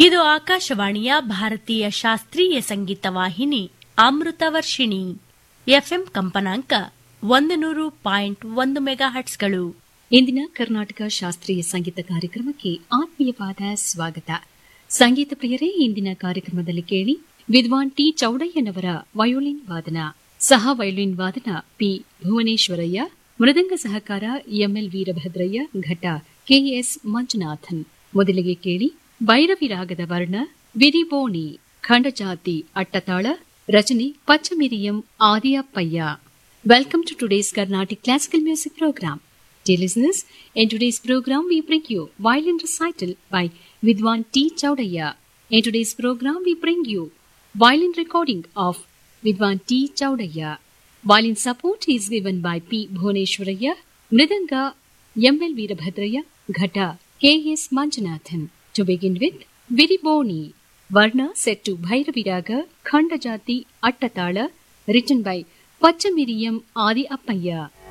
ಇದು ಆಕಾಶವಾಣಿಯ ಭಾರತೀಯ ಶಾಸ್ತ್ರೀಯ ಸಂಗೀತ ವಾಹಿನಿ ಅಮೃತ ವರ್ಷಿಣಿ ಎಫ್ಎಂ ಕಂಪನಾಂಕ ಒಂದು ನೂರು ಪಾಯಿಂಟ್ ಒಂದು ಮೆಗಾ ಹಟ್ಸ್ಗಳು ಇಂದಿನ ಕರ್ನಾಟಕ ಶಾಸ್ತ್ರೀಯ ಸಂಗೀತ ಕಾರ್ಯಕ್ರಮಕ್ಕೆ ಆತ್ಮೀಯವಾದ ಸ್ವಾಗತ ಸಂಗೀತ ಪ್ರಿಯರೇ ಇಂದಿನ ಕಾರ್ಯಕ್ರಮದಲ್ಲಿ ಕೇಳಿ ವಿದ್ವಾನ್ ಟಿ ಚೌಡಯ್ಯನವರ ವಯೋಲಿನ್ ವಾದನ ಸಹ ವಯೋಲಿನ್ ವಾದನ ಪಿ ಭುವನೇಶ್ವರಯ್ಯ ಮೃದಂಗ ಸಹಕಾರ ಎಂಎಲ್ ವೀರಭದ್ರಯ್ಯ ಘಟ ಕೆಎಸ್ ಮಂಜುನಾಥನ್ ಮೊದಲಿಗೆ ಕೇಳಿ ಭೈರವಿ ರಾಗದ ವರ್ಣ ವಿರಿಬೋಣಿ ಖಂಡಜಾತಿ ಅಟ್ಟತಾಳ ರಚನೆ ಪಚ್ಚಮಿರಿಯಂ ಆದಿಯಪ್ಪಯ್ಯ Welcome to today's Carnatic Classical Music Program. Dear listeners, in today's program we bring you violin recital by Vidwan T. Chaudaya. In today's program we bring you violin recording of Vidwan T. Chaudaya. Violin support is given by P. Bhuneshwaraya, Mridanga, M. L. Veerabhadraya, Ghata, K. S. Manjanathan. To begin with, Viriboni, Varna set to Bhairaviraga, Khandajati, Attatala, written by ಪಚ್ಚಮಿರಿಯಂ ಆದಿ ಅಪ್ಪಯ್ಯ